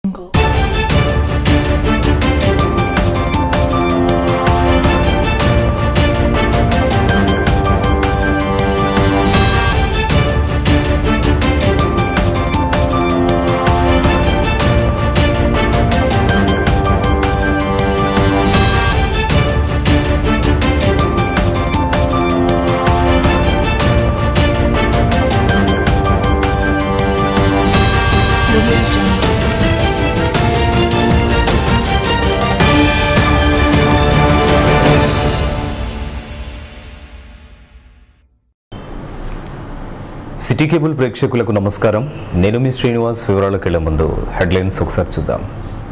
City cable ప్రేక్షకులకు నమస్కారం నేను మీ శ్రీనివాస్ వివరాలకు వెళ్లే ముందు హెడ్లైన్స్ ఒకసారి చూద్దాం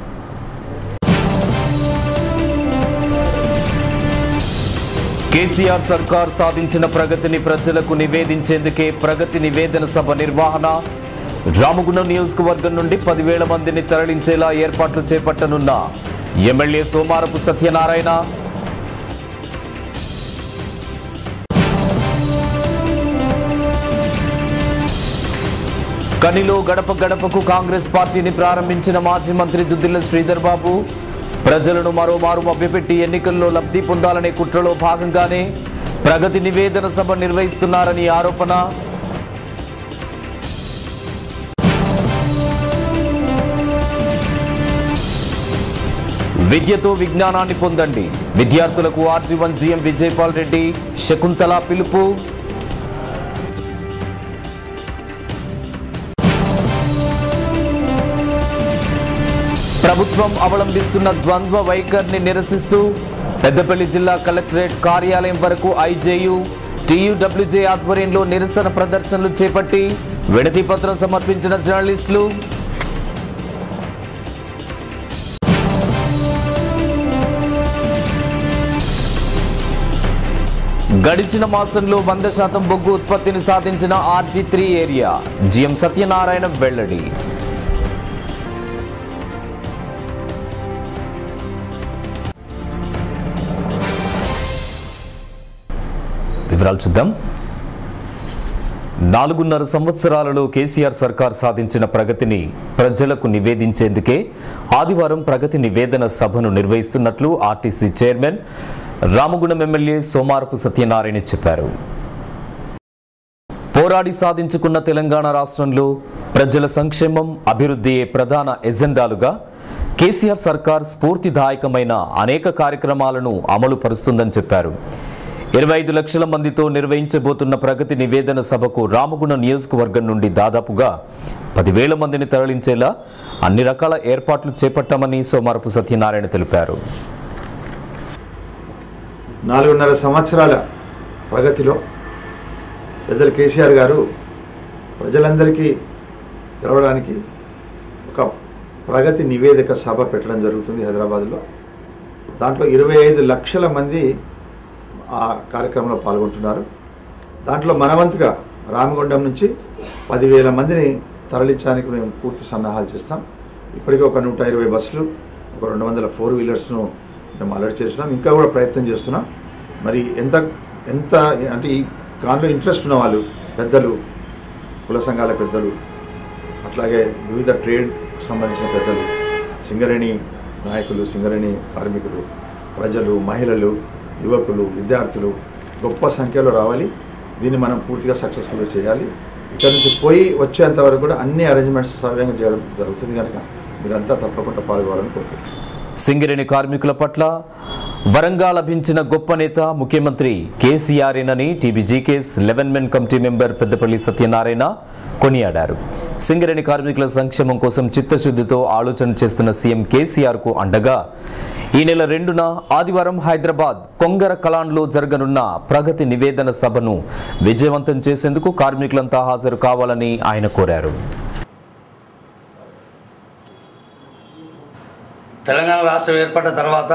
కేసీఆర్ సర్కార్ సాధించిన ప్రగతిని ప్రజలకు నివేదించేందుకే ప్రగతి నివేదన సభ నిర్వహణ రామగుండం నియోజకవర్గం నుండి పదివేల మందిని తరలించేలా ఏర్పాట్లు చేపట్టనున్న ఎమ్మెల్యే సోమారపు సత్యనారాయణ కనిలో గడప గడపకు కాంగ్రెస్ పార్టీని ప్రారంభించిన మాజీ మంత్రి దుద్దిల్ల శ్రీధర్ బాబు ప్రజలను మరోమారు మభ్యపెట్టి ఎన్నికల్లో లబ్ధి పొందాలనే కుట్రలో భాగంగానే ప్రగతి నివేదన సభ నిర్వహిస్తున్నారని ఆరోపణ విద్యతో విజ్ఞానాన్ని పొందండి విద్యార్థులకు RG one GM Vijayapal Reddy Shakuntala పిలుపు ప్రభుత్వం అవలంబిస్తున్న ద్వంద్వ వైఖరిని నిరసిస్తూ పెద్దపల్లి జిల్లా కలెక్టరేట్ కార్యాలయం వరకు ఐజేయు టీయూడబ్ల్యూజే ఆధ్వర్యంలో నిరసన ప్రదర్శనలు చేపట్టి విడతి పత్రం సమర్పించిన జర్నలిస్టులు గడిచిన మాసంలో వంద శాతం బొగ్గు ఉత్పత్తిని సాధించిన RG three area GM Satyanarayana వెల్లడి వివరాలు చూద్దాం నాలుగున్నర సంవత్సరాలలో కేసీఆర్ సర్కార్ సాధించిన ప్రగతిని ప్రజలకు నివేదించేందుకే ఆదివారం ప్రగతి నివేదన సభను నిర్వహిస్తున్నట్లు RTC chairman Ramagundam MLA Somarapu Satyanarayana చెప్పారు పోరాడి సాధించుకున్న తెలంగాణ రాష్ట్రంలో ప్రజల సంక్షేమం అభివృద్ధియే ప్రధాన ఎజెండాలుగా కేసీఆర్ సర్కార్ స్ఫూర్తిదాయకమైన అనేక కార్యక్రమాలను అమలు పరుస్తుందని చెప్పారు ఇరవై ఐదు లక్షల మందితో నిర్వహించబోతున్న ప్రగతి నివేదన సభకు రామగుణ నియోజకవర్గం నుండి దాదాపుగా పదివేల మందిని తరలించేలా అన్ని రకాల ఏర్పాట్లు చేపట్టామని సోమారపు సత్యనారాయణ తెలిపారు నాలుగున్నర సంవత్సరాల ప్రగతిలో పెద్దలు కేసీఆర్ గారు ప్రజలందరికీ తెలవడానికి ఒక ప్రగతి నివేదిక సభ పెట్టడం జరుగుతుంది హైదరాబాద్లో దాంట్లో ఇరవై ఐదు లక్షల మంది ఆ కార్యక్రమంలో పాల్గొంటున్నారు దాంట్లో మనవంతుగా రామగుండం నుంచి పదివేల మందిని తరలించడానికి మేము పూర్తి సన్నాహాలు చేస్తాం ఇప్పటికే ఒక నూట ఇరవై బస్సులు ఒక రెండు వందల ఫోర్ వీలర్స్ను మేము అలర్ట్ చేస్తున్నాం ఇంకా కూడా ప్రయత్నం చేస్తున్నాం మరి ఎంత ఎంత అంటే ఈ దానిలో ఇంట్రెస్ట్ ఉన్న వాళ్ళు పెద్దలు కుల సంఘాల పెద్దలు అట్లాగే వివిధ ట్రేడ్ సంబంధించిన పెద్దలు సింగరేణి నాయకులు సింగరేణి కార్మికులు ప్రజలు మహిళలు యువకులు విద్యార్థులు గొప్ప సంఖ్యలో రావాలి దీన్ని మనం పూర్తిగా సక్సెస్ఫుల్గా చేయాలి ఇక్కడ నుంచి పోయి వచ్చేంత వరకు కూడా అన్ని అరేంజ్మెంట్స్ సవ్యంగా చేయడం జరుగుతుంది కనుక మీరంతా తప్పకుండా పాల్గొవాలని కోరుకుంటున్నాను సింగరేణి కార్మికుల పట్ల వరంగా లభించిన గొప్ప నేత ముఖ్యమంత్రి కేసీఆర్ఏనని TBGKS eleven men committee member Peddapalli Satyanarayana కొనియాడారు సింగరేణి కార్మికుల సంక్షేమం కోసం చిత్తశుద్ధితో ఆలోచన చేస్తున్న సీఎం కేసీఆర్ కు అండగా ఈ నెల రెండున ఆదివారం హైదరాబాద్ కొంగర కలాన్లో జరగనున్న ప్రగతి నివేదన సభను విజయవంతం చేసేందుకు కార్మికులంతా హాజరు కావాలని ఆయన కోరారు తెలంగాణ రాష్ట్రం ఏర్పడిన తర్వాత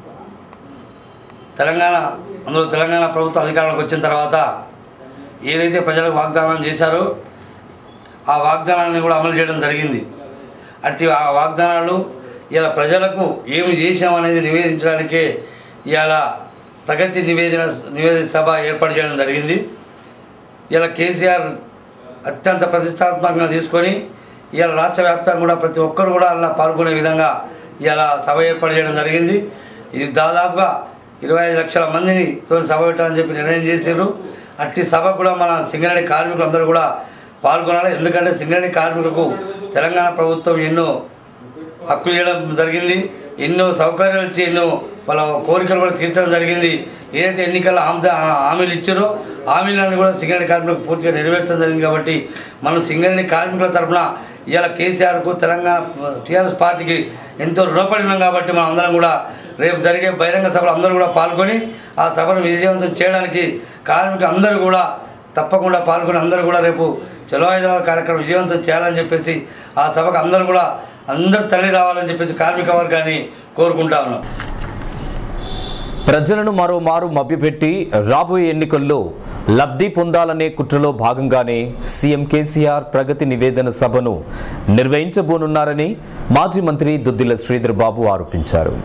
తెలంగాణ అందులో తెలంగాణ ప్రభుత్వం అధికారంలోకి వచ్చిన తర్వాత ఏదైతే ప్రజలకు వాగ్దానం చేశారో ఆ వాగ్దానాన్ని కూడా అమలు చేయడం జరిగింది అట్టి ఆ వాగ్దానాలు ఇలా ప్రజలకు ఏమి చేశామనేది నివేదించడానికే ఇవాళ ప్రగతి నివేదన నివేదిత సభ ఏర్పాటు చేయడం జరిగింది ఇలా కేసీఆర్ అత్యంత ప్రతిష్టాత్మకంగా తీసుకొని ఇవాళ రాష్ట్ర వ్యాప్తంగా కూడా ప్రతి ఒక్కరు కూడా అలా పాల్గొనే విధంగా ఇవాళ సభ ఏర్పాటు చేయడం జరిగింది ఇది దాదాపుగా ఇరవై ఐదు లక్షల మందిని తో సభ పెట్టాలని చెప్పి నిర్ణయం చేశారు అట్టి సభ కూడా మన సింగరేణి కార్మికులు అందరూ కూడా పాల్గొనాలి ఎందుకంటే సింగరేణి కార్మికులకు తెలంగాణ ప్రభుత్వం ఎన్నో హక్కులు చేయడం జరిగింది ఎన్నో సౌకర్యాలు ఇచ్చి ఎన్నో వాళ్ళ కోరికలు కూడా తీర్చడం జరిగింది ఏదైతే ఎన్నికల హామీ హామీలు ఇచ్చారో హామీలను కూడా సింగరేణి కార్మికులకు పూర్తిగా నెరవేర్చడం జరిగింది కాబట్టి మనం సింగరేణి కార్మికుల తరఫున ఇవాళ కేసీఆర్కు తెలంగాణ టీఆర్ఎస్ పార్టీకి ఎంతో రుణపడి ఉన్నాం కాబట్టి మనం అందరం కూడా రేపు జరిగే బహిరంగ సభలో అందరూ కూడా పాల్గొని ఆ సభను విజయవంతం చేయడానికి కార్మికులు అందరూ కూడా తప్పకుండా పాల్గొని అందరూ కూడా రేపు చలో హైదరాబాద్ కార్యక్రమం విజయవంతం చేయాలని చెప్పేసి ఆ సభకు అందరూ కూడా అందరూ తల్లి రావాలని చెప్పేసి కార్మిక వర్గాన్ని కోరుకుంటా ఉన్నాం ప్రజలను మరోమారు మభ్యపెట్టి రాబోయే ఎన్నికల్లో లబ్ధి పొందాలనే కుట్రలో భాగంగానే సీఎం కేసీఆర్ ప్రగతి నివేదన సభను నిర్వహించబోనున్నారని మాజీ మంత్రి దుద్దిల శ్రీధర్ బాబు ఆరోపించారు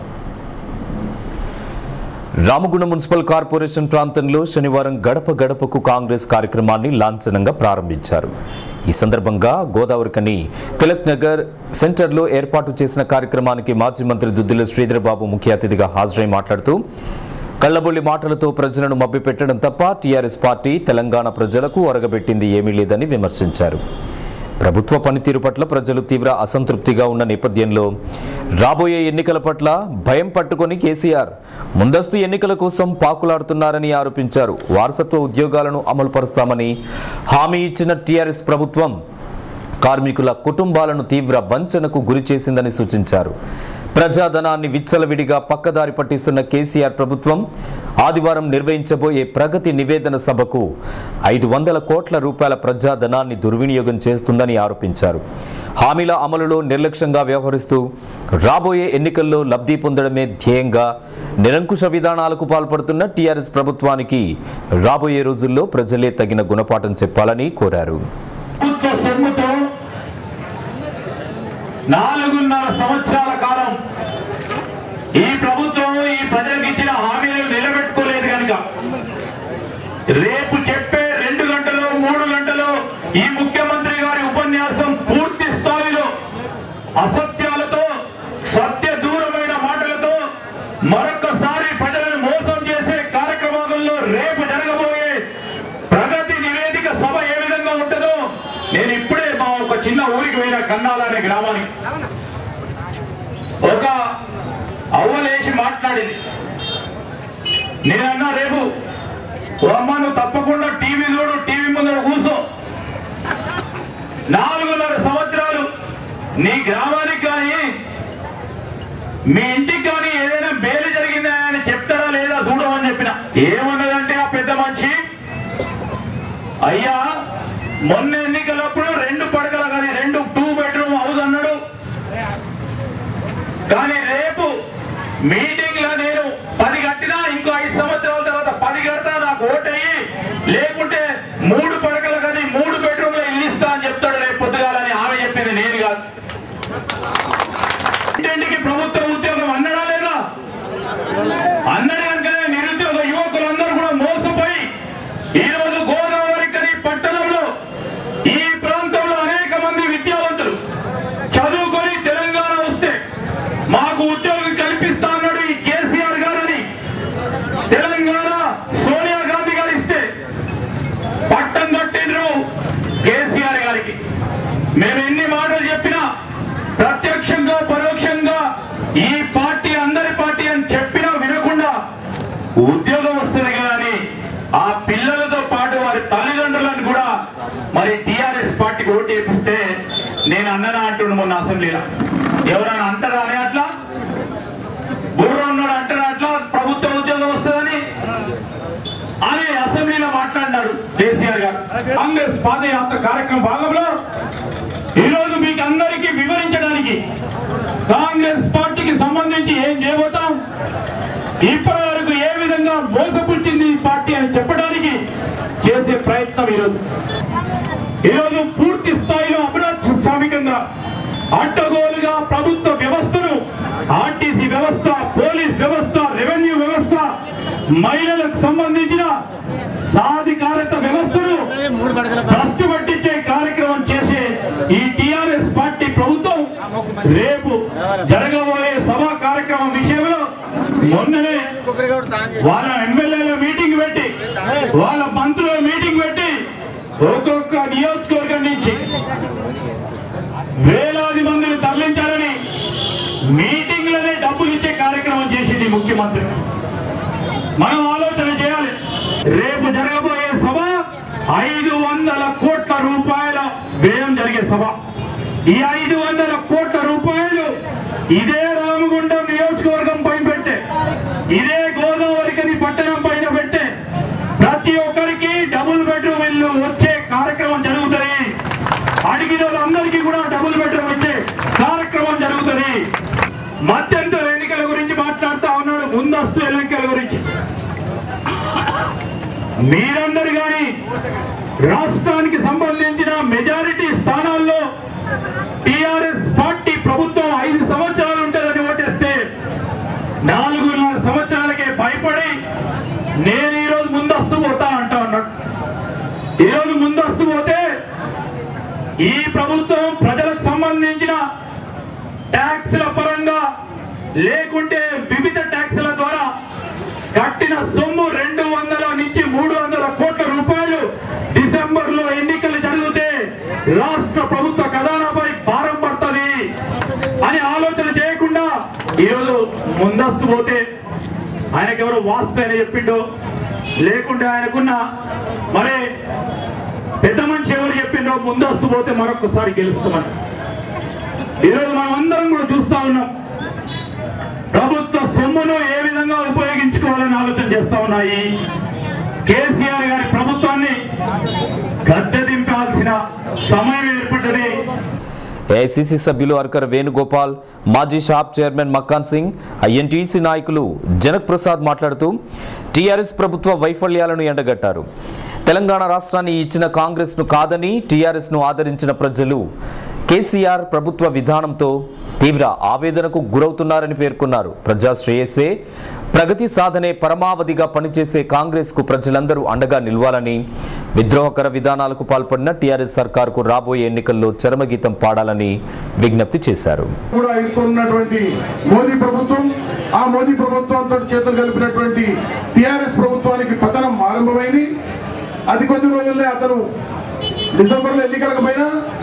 రామగుండ మున్సిపల్ కార్పొరేషన్ ప్రాంతంలో శనివారం గడప గడపకు కాంగ్రెస్ కార్యక్రమాన్ని లాంఛనంగా ప్రారంభించారు ఈ సందర్భంగా గోదావరికని తిలక్ నగర్ సెంటర్లో ఏర్పాటు చేసిన కార్యక్రమానికి మాజీ మంత్రి దుద్దిల శ్రీధర్ బాబు ముఖ్య అతిథిగా హాజరై మాట్లాడుతూ కళ్ళబొల్లి మాటలతో ప్రజలను మభ్యపెట్టడం తప్ప టీఆర్ఎస్ పార్టీ తెలంగాణ ప్రజలకు ఒరగబెట్టింది ఏమీ లేదని విమర్శించారు ప్రభుత్వ పనితీరు పట్ల ప్రజలు తీవ్ర అసంతృప్తిగా ఉన్న నేపథ్యంలో రాబోయే ఎన్నికల పట్ల భయం పట్టుకొని కేసీఆర్ ముందస్తు ఎన్నికల కోసం పాకులాడుతున్నారని ఆరోపించారు వారసత్వ ఉద్యోగాలను అమలు పరుస్తామని హామీ ఇచ్చిన టీఆర్ఎస్ ప్రభుత్వం కార్మికుల కుటుంబాలను తీవ్ర వంచనకు గురి చేసిందని సూచించారు ప్రజాధనాన్ని విచ్చలవిడిగా పక్కదారి పట్టిస్తున్న కేసీఆర్ ప్రభుత్వం ఆదివారం నిర్వహించబోయే ప్రగతి నివేదన సభకు ఐదు వందల కోట్ల రూపాయల ప్రజాధనాన్ని దుర్వినియోగం చేస్తుందని ఆరోపించారు హామీల అమలులో నిర్లక్ష్యంగా వ్యవహరిస్తూ రాబోయే ఎన్నికల్లో లబ్ధి పొందడమే ధ్యేయంగా నిరంకుశ విధానాలకు పాల్పడుతున్న టీఆర్ఎస్ ప్రభుత్వానికి రాబోయే రోజుల్లో ప్రజలే తగిన గుణపాఠం చెప్పాలని కోరారు ప్రభుత్వ సొమ్ముతో నాలుగున్నర సంవత్సరాల కాలం ఈ ప్రభుత్వం ఈ ప్రజలకు ఇచ్చిన హామీలను నిలబెట్టుకోలేదు కనుక రేపు చెప్పే రెండు గంటలు మూడు గంటలు ఈ ముఖ్యమంత్రి గారి ఉపన్యాసం పూర్తి స్థాయిలో అసత్యాలతో సత్య దూరమైన మాటలతో మరొకసారి ప్రజలను మోసం చేసే కార్యక్రమాలలో రేపు జరగబోయే ప్రగతి నివేదిక సభ ఏ విధంగా ఉంటుందో నేను ఇప్పుడే మా ఒక చిన్న ఊరికి పోయిన కన్నాల అనే గ్రామానికి ఒక అవ్వలేసి మాట్లాడింది నేనన్నా రేపు ఓ అమ్మ నువ్వు తప్పకుండా టీవీ చూడు టీవీ ముందర కూర్చో నాలుగున్నర సంవత్సరాలు నీ గ్రామానికి కానీ మీ ఇంటికి కానీ ఏదైనా మేలు జరిగిందా అని చెప్తారా లేదా చూడమని చెప్పిన ఏమన్నదంటే ఆ పెద్ద మనిషి అయ్యా మొన్న ఎన్నికలప్పుడు రెండు పడకల కానీ రెండు టూ బెడ్రూమ్ హౌస్ అన్నాడు కానీ రేపు మీటింగ్ లో నేను పది కట్టినా ఇంకో ఐదు సంవత్సరాల తర్వాత పది కడతా నాకు ఓటయ్యి లేకుంటే మూడు పడకల కానీ మూడు బెడ్రూమ్ లో ఇల్లు ఇస్తా అని చెప్తాడు రేపు పొద్దుగాలని ఆమె చెప్పింది నేను కాదు ఇంటింటికి ప్రభుత్వ ఉద్యోగం అన్నడా లేదా అన్నది కనుకనే నిరుద్యోగ యువకులందరూ కూడా మోసపోయి ఈ రోజు గోదావరి కని పట్టణంలో ఈ ప్రాంతంలో అనేక మంది విద్యావంతులు చదువుకొని తెలంగాణ వస్తే మాకు ఉద్యోగం కల్పిస్తా అన్నాడు ఈ కేసీఆర్ గారని తెలంగాణ సోనియా గాంధీ గారు ఇస్తే పట్టం కట్టిండ్రు కేసీఆర్ గారికి మేము ఎన్ని మాటలు చెప్పినా ప్రత్యక్షంగా పరోక్షంగా ఈ పార్టీ అందరి పార్టీ అని చెప్పినా వినకుండా ఉద్యోగం వస్తుంది కానీ ఆ పిల్లలతో పాటు వారి తల్లిదండ్రులను కూడా మరి టిఆర్ఎస్ పార్టీకి ఓటు వేపిస్తే నేను అన్ననా అంటుండు మొన్న అసెంబ్లీలో ఎవరైనా అంటారా అని అట్లా బుర్ర ఉన్నాడు అంటారా అట్లా ప్రభుత్వ ఉద్యోగం వస్తుందని అని అసెంబ్లీలో మాట్లాడినారు కేసీఆర్ గారు కాంగ్రెస్ పాదయాత్ర కార్యక్రమం భాగంలో ఈ రోజు మీకు అందరికీ వివరించడానికి కాంగ్రెస్ పార్టీకి సంబంధించి ఏం చేయబోతాం ఇప్పటి వరకు ఏ విధంగా మోసపుచ్చింది ఈ పార్టీ అని చెప్పడానికి చేసే ప్రయత్నం ఈరోజు ఈరోజు పూర్తి స్థాయిలో అభివృద్ధిగా అడ్డగోలుగా ప్రభుత్వ వ్యవస్థను ఆర్టీసీ వ్యవస్థ పోలీస్ వ్యవస్థ రెవెన్యూ వ్యవస్థ మహిళలకు సంబంధించిన సాధికారత వ్యవస్థను భ్రష్టు పట్టించే కార్యక్రమం చేసే ఈ టిఆర్ఎస్ పార్టీ రేపు జరగబోయే సభా కార్యక్రమం విషయంలో మొన్ననే వాళ్ళ ఎమ్మెల్యేల మీటింగ్ పెట్టి వాళ్ళ మంత్రుల మీటింగ్ పెట్టి ఒక్కొక్క నియోజకవర్గం నుంచి వేలాది మందిని తరలించాలని మీటింగ్లనే డబ్బులు ఇచ్చే కార్యక్రమం చేసింది ముఖ్యమంత్రి మనం ఆలోచన చేయాలి రేపు జరగబోయే సభ ఐదు వందల కోట్ల రూపాయల వ్యయం జరిగే సభ ఈ ఐదు వందల కోట్ల రూపాయలు ఇదే రామగుండం నియోజకవర్గం పైన పెట్టే ఇదే గోదావరికని పట్టణం పైన పెట్టే ప్రతి ఒక్కరికి డబుల్ బెడ్రూమ్ ఇల్లు వచ్చే కార్యక్రమం జరుగుతుంది అడిగిన వాళ్ళందరికీ కూడా డబుల్ బెడ్రూమ్ వచ్చే కార్యక్రమం జరుగుతుంది మధ్యంతర ఎన్నికల గురించి మాట్లాడుతా ఉన్నాడు ముందస్తు ఎన్నికల గురించి మీరందరు కానీ రాష్ట్రానికి సంబంధించిన మెజారిటీ స్థానాల్లో టిఆర్ఎస్ పార్టీ ప్రభుత్వం ఐదు సంవత్సరాలు ఉంటుందని ఓటేస్తే నాలుగున్నర సంవత్సరాలకే భయపడి నేను ఈరోజు ముందస్తు పోతా అంటా ఉన్నాడు ఈరోజు ముందస్తు పోతే ఈ ప్రభుత్వం ప్రజలకు సంబంధించిన ట్యాక్స్ల పరంగా లేకుంటే వివిధ ట్యాక్స్ల ద్వారా కట్టిన సొమ్ము రెండు వందల నుంచి మూడు వందల కోట్ల రూపాయలు డిసెంబర్ లో ఎన్నికలు జరిగితే రాష్ట్ర ప్రభుత్వ ఖజానాపై భారం పడుతుంది అని ఆలోచన చేయకుండా ఈరోజు ముందస్తు పోతే ఆయనకి ఎవరు వాస్తు అని చెప్పిండో లేకుంటే ఆయనకున్న మరి పెద్ద మనిషి ఎవరు చెప్పిండో ముందస్తు పోతే మరొకసారి గెలుస్తామని ఈరోజు మనం అందరం కూడా చూస్తా ఉన్నాం ప్రభుత్వ సొమ్మును ఏ విధంగా ఉపయోగించుకోవాలని ఆలోచన చేస్తా ఉన్నాయి కేసీఆర్ గారి ప్రభుత్వాన్ని గద్దె దింపాల్సిన సమయం ఏర్పడ్డది ఏఐసిసి సభ్యులు అర్కర్ వేణుగోపాల్ మాజీ shop chairman Makkan Singh INTUC నాయకులు జనక్ ప్రసాద్ మాట్లాడుతూ టీఆర్ఎస్ ప్రభుత్వ వైఫల్యాలను ఎండగట్టారు తెలంగాణ రాష్ట్రాన్ని ఇచ్చిన కాంగ్రెస్ను కాదని టీఆర్ఎస్ను ఆదరించిన ప్రజలు కేసీఆర్ ప్రభుత్వ విధానంతో తీవ్ర ఆవేదనకు గురవుతున్నారని పేర్కొన్నారు ప్రజా శ్రేయస్సే ప్రగతి సాధనే పరమావధిగా పనిచేసే కాంగ్రెస్కు ప్రజలందరూ అండగా నిలవాలని విద్రోహకర విధానాలకు పాల్పడిన టీఆర్ఎస్ సర్కార్కు రాబోయే ఎన్నికల్లో చరమగీతం పాడాలని విజ్ఞప్తి చేశారు కూడా ఎదుర్కొన్నటువంటి మోదీ ప్రభుత్వం ఆ మోదీ ప్రభుత్వంతో చేతులు కలిపినటువంటి టిఆర్ఎస్ ప్రభుత్వానికి పతనం ఆరంభమైంది అతి కొద్ది రోజుల్లో అతను డిసెంబర్లో ఎన్నికలకు పోయినా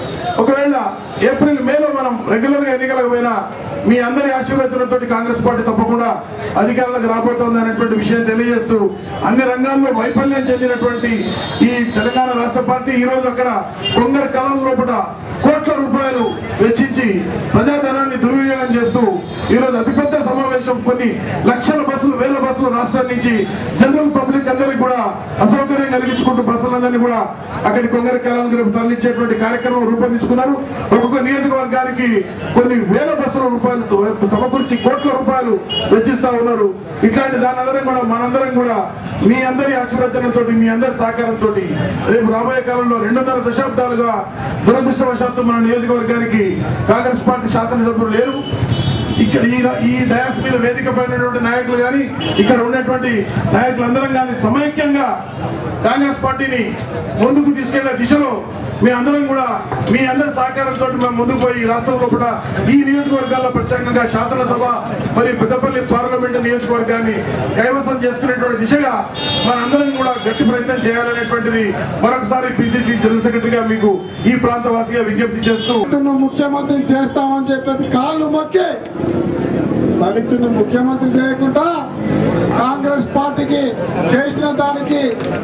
ఒకవేళ ఏప్రిల్ మేలో మనం రెగ్యులర్ గా ఎన్నికలకు పోయినా మీ అందరి ఆశీర్వచనంతో కాంగ్రెస్ పార్టీ తప్పకుండా అధికారంలోకి రాబోతోంది అనేటువంటి విషయం తెలియజేస్తూ అన్ని రంగాల్లో వైఫల్యం చెందినటువంటి ఈ తెలంగాణ రాష్ట్ర పార్టీ ఈ రోజు అక్కడ కొంగర్ కలం లోపల కోట్ల రూపాయలు వెచ్చించి ప్రజాధనాన్ని దుర్వినియోగం చేస్తూ ఈ రోజు అతిపెద్ద సమావేశం కొన్ని లక్షల బస్సులు వేల బస్సులు రాష్ట్రం నుంచి జనరల్ పబ్లిక్ అందరికి కూడా అసౌకర్యం కలిగించుకుంటూ బస్సులందరినీ కూడా అక్కడి కొంగర కాలానికి రేపు తరలించేటువంటి కార్యక్రమం రూపొందించుకున్నారు ఒక్కొక్క నియోజకవర్గానికి కొన్ని వేల బస్సుల రూపాయలు సమకూర్చి కోట్ల రూపాయలు వెచ్చిస్తా ఉన్నారు ఇట్లాంటి దాని అందరం కూడా మనందరం కూడా మీ అందరి ఆశీర్వచనంతో మీ అందరి సహకారంతో రేపు రాబోయే కాలంలో రెండున్నర దశాబ్దాలుగా దురదృష్టవశాత్తు మన నియోజకవర్గానికి కాంగ్రెస్ పార్టీ శాసనసభ్యులు లేరు ఇక్కడ ఈ ఈ డయాస్ మీద వేదిక పైనటువంటి నాయకులు కానీ ఇక్కడ ఉన్నటువంటి నాయకులందరం కానీ సమైక్యంగా కాంగ్రెస్ పార్టీని ముందుకు తీసుకెళ్లే దిశలో మీ అందరం కూడా మీ అందరి సహకారంతో మేము ముందుకు పోయి ఈ రాష్ట్రంలో కూడా ఈ నియోజకవర్గాల్లో ప్రత్యేకంగా శాసనసభ మరియు పెద్దపల్లి పార్లమెంటు నియోజకవర్గాన్ని కైవసం చేసుకునేటువంటి దిశగా మనందరం కూడా గట్టి ప్రయత్నం చేయాలనేటువంటిది మరొకసారి పిసిసి జనరల్ సెక్రటరీగా మీకు ఈ ప్రాంతవాసిగా విజ్ఞప్తి చేస్తూ దళితులను ముఖ్యమంత్రిని చేస్తామని చెప్పి కాళ్ళు మొక్కి దళితుని ముఖ్యమంత్రి చేయకుండా కాంగ్రెస్ పార్టీకి చేసిన దానికి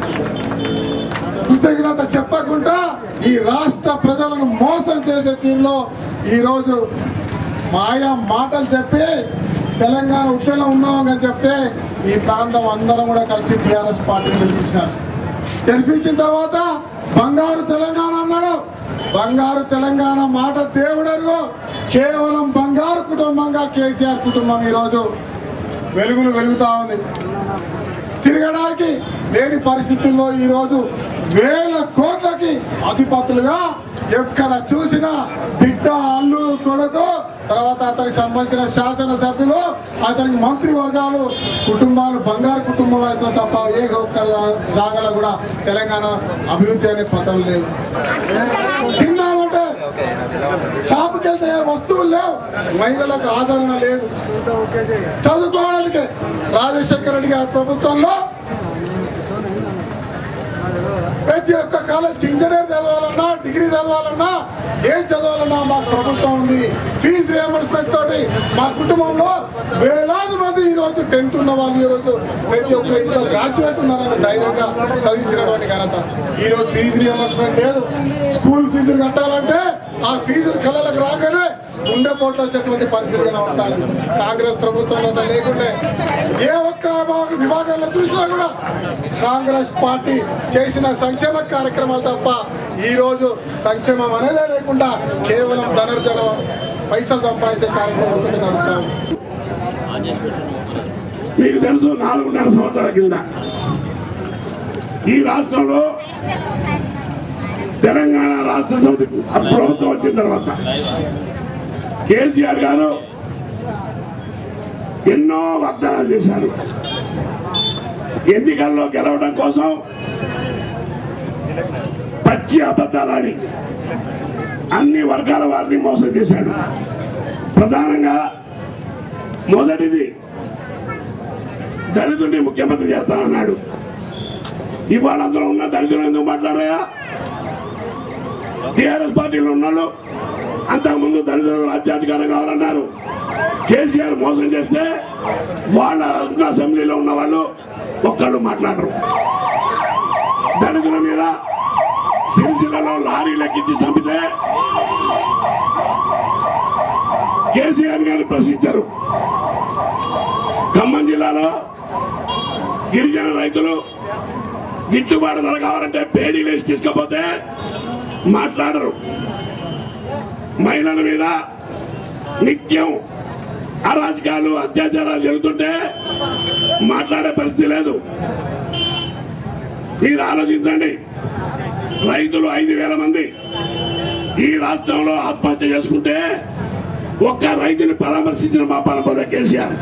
కృతజ్ఞత చెప్పకుండా ఈ రాష్ట్ర ప్రజలను మోసం చేసే తీరులో ఈరోజు మాయా మాటలు చెప్పి తెలంగాణ ఉద్యమం ఉన్నామని చెప్తే ఈ ప్రాంతం అందరం కూడా కలిసి టీఆర్ఎస్ పార్టీని గెలిపించినారు గెలిపించిన తర్వాత బంగారు తెలంగాణ అన్నాడు బంగారు తెలంగాణ మాట దేవుడరు కేవలం బంగారు కుటుంబంగా కేసీఆర్ కుటుంబం ఈరోజు వెలుగులు వెలుగుతా ఉంది తిరగడానికి లేని పరిస్థితుల్లో ఈరోజు వేల కోట్లకి అధిపతులుగా ఎక్కడ చూసినా బిడ్డ అల్లుడు కొడుకు తర్వాత అతనికి సంబంధించిన శాసనసభ్యులు అతనికి మంత్రి వర్గాలు కుటుంబాలు బంగారు కుటుంబం అయితే తప్ప ఏ ఒక్క జాగాలో కూడా తెలంగాణ అభివృద్ధి అనే పదం లేదు తిన్నామంటే షాపుకి వెళ్తే వస్తువులు లేవు మహిళలకు ఆదరణ లేదు చదువుకోవడానికి రాజశేఖర రెడ్డి గారి ప్రభుత్వంలో ప్రతి ఒక్క కాలేజ్కి ఇంజనీర్ చదవాలన్నా డిగ్రీ చదవాలన్నా ఏం చదవాలన్నా మాకు ప్రభుత్వం ఉంది ఫీజు రియంబర్స్మెంట్ తోటి మా కుటుంబంలో వేలాది మంది ఈ రోజు టెన్త్ ఉన్న వాళ్ళు ఈ రోజు ప్రతి ఒక్క ఇంట్లో గ్రాడ్యుయేట్ ఉన్నారని ధైర్యంగా చదివించినటువంటి ఘనత ఈ రోజు ఫీజు రియంబర్స్మెంట్ లేదు స్కూల్ ఫీజులు కట్టాలంటే ఆ ఫీజులు కళలకు రాగానే గుండెపోట్లు వచ్చేటువంటి పరిస్థితిగా ఉంటాయి కాంగ్రెస్ ప్రభుత్వంలో అట్లా లేకుండే ఏ ఒక్క విభాగ- విభాగంలో చూసినా కూడా కాంగ్రెస్ పార్టీ చేసిన సంక్షేమ కార్యక్రమాలు తప్ప ఈ రోజు సంక్షేమం అనేదే లేకుండా కేవలం ధనర్జనం పైసలు సంపాదించే కార్యక్రమం ఒకటి నడుస్తా ఉంది. మీకు తెలుసు నాలుగున్నర సంవత్సరాల కింద ఈ రాష్ట్రంలో తెలంగాణ రాష్ట్ర సమితి ప్రభుత్వం వచ్చిన తర్వాత కేసీఆర్ గారు ఎన్నో వాగ్దానాలు చేశారు ఎన్నికల్లో గెలవడం కోసం పచ్చి అబద్ధాలాడి అన్ని వర్గాల వారిని మోసం చేశాడు ప్రధానంగా మొదటిది దళితుడిని ముఖ్యమంత్రి చేస్తానన్నాడు ఇవాళ అందులో ఉన్న దళితులు ఎందుకు మాట్లాడాయా టీఆర్ఎస్ పార్టీలో ఉన్నాడు అంతకుముందు దళితులకు రాజ్యాధికారం కావాలన్నారు కేసీఆర్ మోసం చేస్తే వాళ్ళ అసెంబ్లీలో ఉన్న వాళ్ళు ఒక్కళ్ళు మాట్లాడరు దళితుల మీద సిరిసిల్లలో లారీ లెక్కించి చంపితే కేసీఆర్ గారిని ప్రశ్నించారు ఖమ్మం జిల్లాలో గిరిజన రైతులు గిట్టుబాటు ధర కావాలంటే పేడీలు వేసి తీసుకపోతే మాట్లాడరు మహిళల మీద నిత్యం అరాజకాలు అత్యాచారాలు జరుగుతుంటే మాట్లాడే పరిస్థితి లేదు మీరు ఆలోచించండి రైతులు ఐదు వేల మంది ఈ రాష్ట్రంలో ఆత్మహత్య చేసుకుంటే ఒక్క రైతుని పరామర్శించిన మా పాలపడ కేసీఆర్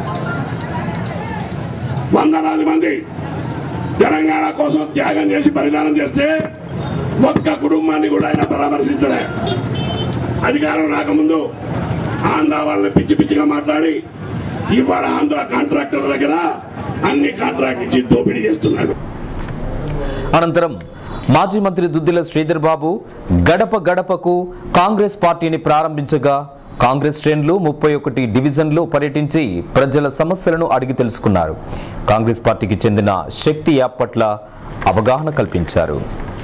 వందలాది మంది తెలంగాణ కోసం త్యాగం చేసి బలిదానం చేస్తే ఒక్క కుటుంబాన్ని కూడా ఆయన పరామర్శించలే అధికారం రాకముందు ఆంధ్ర వాళ్ళని పిచ్చి పిచ్చిగా మాట్లాడి ఇవాళ ఆంధ్ర కాంట్రాక్టర్ల దగ్గర అన్ని కాంట్రాక్ట్ ఇచ్చి దోపిడీ చేస్తున్నాడు అనంతరం మాజీ మంత్రి దుద్దిల శ్రీధర్ బాబు గడప గడపకు కాంగ్రెస్ పార్టీని ప్రారంభించగా కాంగ్రెస్ శ్రేణులు ముప్పై ఒకటి డివిజన్లు పర్యటించి ప్రజల సమస్యలను అడిగి తెలుసుకున్నారు కాంగ్రెస్ పార్టీకి చెందిన శక్తి యాప్ పట్ల అవగాహన కల్పించారు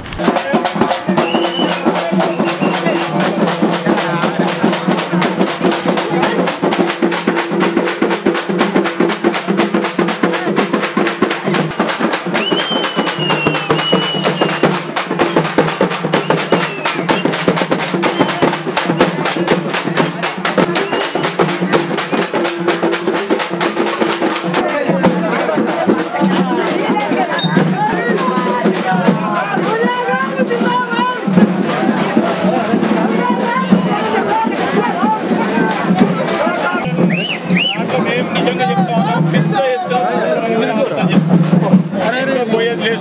మేము నిజంగా చెప్తా ఉన్నాం పెద్ద ఎత్తున పోయేది లేదు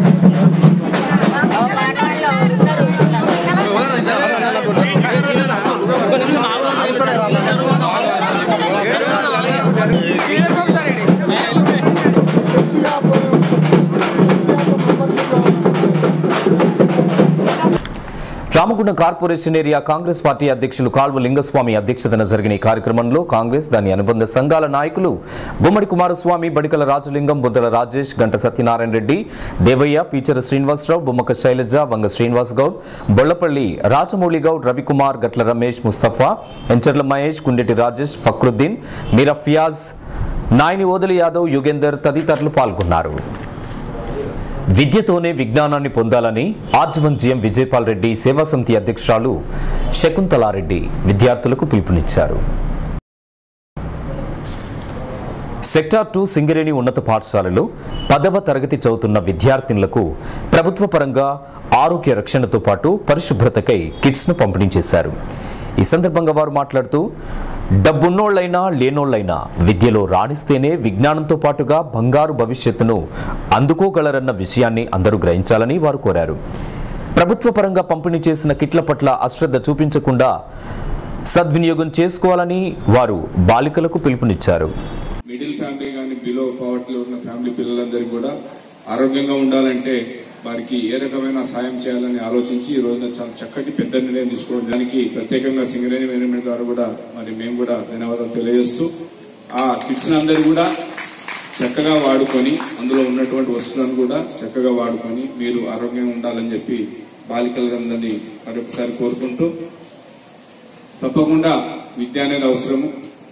Ramagundam corporation area Congress party అధ్యక్షులు కాల్వ లింగస్వామి అధ్యక్షతన జరిగిన ఈ కార్యక్రమంలో కాంగ్రెస్ దాని అనుబంధ సంఘాల నాయకులు గుమ్మడి కుమారస్వామి బడికల రాజలింగం బుద్దల రాజేష్ గంట సత్యనారాయణ రెడ్డి దేవయ్య పీచర శ్రీనివాసరావు బొమ్మక శైలజ వంగ శ్రీనివాస్ గౌడ్ బొళ్లపల్లి రాజమౌళి గౌడ్ రవికుమార్ గట్ల రమేష్ ముస్తఫా ఎంచర్ల మహేష్ కుండెటి రాజేష్ ఫక్రుద్దీన్ మీరా ఫియాజ్ నాయని ఓదలి యాదవ్ యుగేందర్ తదితరులు పాల్గొన్నారు విద్యతోనే విజ్ఞానాన్ని పొందాలని ఆర్జవన్ జిఎం విజయపాల్ రెడ్డి సేవా సమితి అధ్యక్షురాలు శకుంతలారెడ్డి విద్యార్థులకు పిలుపునిచ్చారు సెక్టార్ టూ సింగరేణి ఉన్నత పాఠశాలలో పదవ తరగతి చదువుతున్న విద్యార్థినులకు ప్రభుత్వ పరంగా ఆరోగ్య రక్షణతో పాటు పరిశుభ్రతకై కిట్స్ను పంపిణీ చేశారు ఈ సందర్భంగా వారు మాట్లాడుతూ డబ్బున్నోళ్ళైనా లేనోళ్ళైనా విద్యలో రాణిస్తేనే విజ్ఞానంతో పాటుగా బంగారు భవిష్యత్తును అందుకోగలరన్న విషయాన్ని అందరూ గ్రహించాలని వారు కోరారు ప్రభుత్వ పరంగా పంపిణీ చేసిన కిట్ల పట్ల అశ్రద్ధ చూపించకుండా సద్వినియోగం చేసుకోవాలని వారు బాలికలకు పిలుపునిచ్చారు మిడిల్ ఫ్యామిలీ కానీ బిలో పవర్టీలో ఉన్న ఫ్యామిలీ పిల్లలందరికీ కూడా ఆరోగ్యంగా ఉండాలంటే వారికి ఏ రకమైన సాయం చేయాలని ఆలోచించి ఈ రోజున చాలా చక్కటి పెద్ద నిర్ణయం తీసుకోవడం దానికి ప్రత్యేకంగా సింగరేణి మేనేజ్మెంట్ ద్వారా కూడా మరి మేము కూడా ధన్యవాదాలు తెలియజేస్తూ ఆ కిట్స్ అందరూ కూడా చక్కగా వాడుకొని అందులో ఉన్నటువంటి వస్తువులను కూడా చక్కగా వాడుకొని మీరు ఆరోగ్యంగా ఉండాలని చెప్పి బాలికలందరినీ మరొకసారి కోరుకుంటూ తప్పకుండా విద్య అనేది అవసరము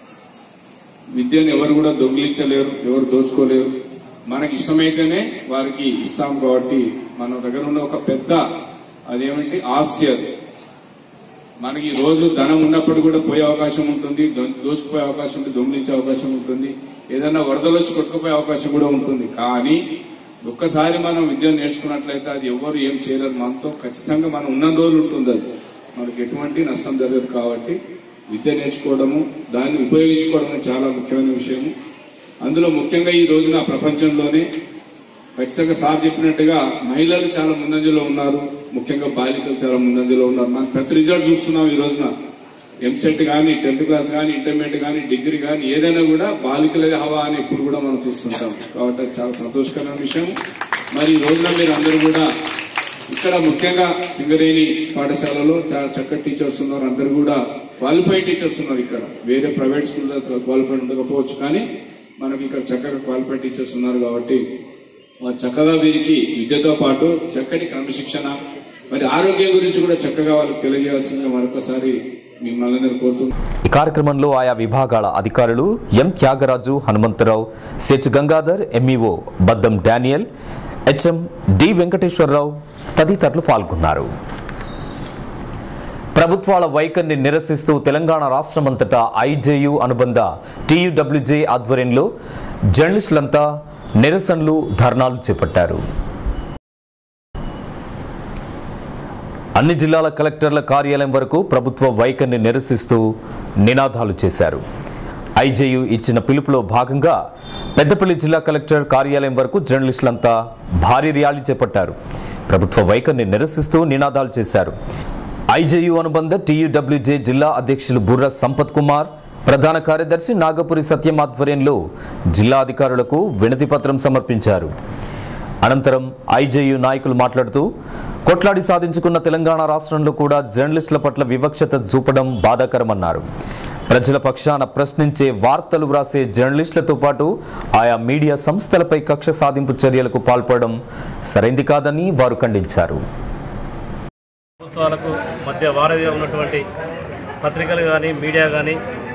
విద్యను ఎవరు కూడా దొంగిలించలేరు ఎవరు దోచుకోలేరు మనకి ఇష్టమైతేనే వారికి ఇస్తాం కాబట్టి మన దగ్గర ఉన్న ఒక పెద్ద అదేమంటే ఆస్తి అది మనకి ఈ రోజు ధనం ఉన్నప్పుడు కూడా పోయే అవకాశం ఉంటుంది దొ- దోచుకుపోయే అవకాశం ఉంటుంది దొంగిలించే అవకాశం ఉంటుంది ఏదైనా వరదలు వచ్చి కొట్టుకుపోయే అవకాశం కూడా ఉంటుంది కానీ ఒక్కసారి మనం విద్య నేర్చుకున్నట్లయితే అది ఎవరు ఏం చేయలేరు మనతో ఖచ్చితంగా మనం ఉన్న రోజులు ఉంటుంది అది మనకి ఎటువంటి నష్టం జరగదు కాబట్టి విద్య నేర్చుకోవడము దాన్ని ఉపయోగించుకోవడం అనేది చాలా ముఖ్యమైన విషయము అందులో ముఖ్యంగా ఈ రోజున ప్రపంచంలోనే ఖచ్చితంగా సార్ చెప్పినట్టుగా మహిళలు చాలా ముందంజలో ఉన్నారు ముఖ్యంగా బాలికలు చాలా ముందంజలో ఉన్నారు మనం ప్రతి రిజల్ట్ చూస్తున్నాం ఈ రోజున ఎంసెట్ కానీ టెన్త్ క్లాస్ కానీ ఇంటర్మీడియట్ కానీ డిగ్రీ కానీ ఏదైనా కూడా బాలికలదే హవా అని ఎప్పుడు కూడా మనం చూస్తుంటాం కాబట్టి అది చాలా సంతోషకరమైన విషయం మరి ఈ రోజున మీరు అందరూ కూడా ఇక్కడ ముఖ్యంగా సింగరేణి పాఠశాలలో చాలా చక్కటి టీచర్స్ ఉన్నారు అందరు కూడా క్వాలిఫైడ్ టీచర్స్ ఉన్నారు ఇక్కడ వేరే ప్రైవేట్ స్కూల్లో క్వాలిఫైడ్ ఉండకపోవచ్చు కానీ మనకి ఇక్కడ చక్కగా క్వాలిఫైడ్ టీచర్స్ ఉన్నారు కాబట్టి వారు చక్కగా వీరికి విద్యతో పాటు చక్కటి క్రమశిక్షణ మరి ఆరోగ్యం గురించి కూడా చక్కగా వాళ్ళకి తెలియజేయాల్సిందిగా మరొకసారి మిమ్మల్ని అందరూ కోరుతున్నాను ఈ కార్యక్రమంలో ఆయా విభాగాల అధికారులు ఎం త్యాగరాజు హనుమంతరావు సెచ్ Gangadhar MEO Baddam Daniel HM D Venkateswararao తదితరులు పాల్గొన్నారు ప్రభుత్వాల వైఖరిని నిరసిస్తూ తెలంగాణ రాష్ట్రమంతటా ఐజేయు అనుబంధ టీయూడబ్ల్యూజే ఆధ్వర్యంలో జర్నలిస్టులంతా నిరసనలు ధర్నాలు చేపట్టారు అన్ని జిల్లాల కలెక్టర్ల కార్యాలయం వరకు ప్రభుత్వ వైఖరిని నిరసిస్తూ నినాదాలు చేశారు ఐజేయు ఇచ్చిన పిలుపులో భాగంగా పెద్దపల్లి జిల్లా కలెక్టర్ కార్యాలయం వరకు జర్నలిస్టులంతా భారీ ర్యాలీ చేపట్టారు ప్రభుత్వ వైఖరిని నిరసిస్తూ నినాదాలు చేశారు ఐజేయు అనుబంధ టీయూడబ్ల్యూజే జిల్లా అధ్యక్షులు బుర్ర సంపత్ కుమార్ ప్రధాన కార్యదర్శి నాగపురి సత్యం ఆధ్వర్యంలో జిల్లా అధికారులకు వినతి పత్రం సమర్పించారు అనంతరం ఐజేయు నాయకులు మాట్లాడుతూ కొట్లాడి సాధించుకున్న తెలంగాణ రాష్ట్రంలో కూడా జర్నలిస్టుల పట్ల వివక్షత చూపడం బాధాకరమన్నారు ప్రజల పక్షాన ప్రశ్నించే వార్తలు వ్రాసే జర్నలిస్టులతో పాటు ఆయా మీడియా సంస్థలపై కక్ష సాధింపు చర్యలకు పాల్పడడం సరైంది కాదని వారు ఖండించారు ప్రభుత్వాలకు మధ్య వారధిగా ఉన్నటువంటి పత్రికలు కానీ మీడియా కానీ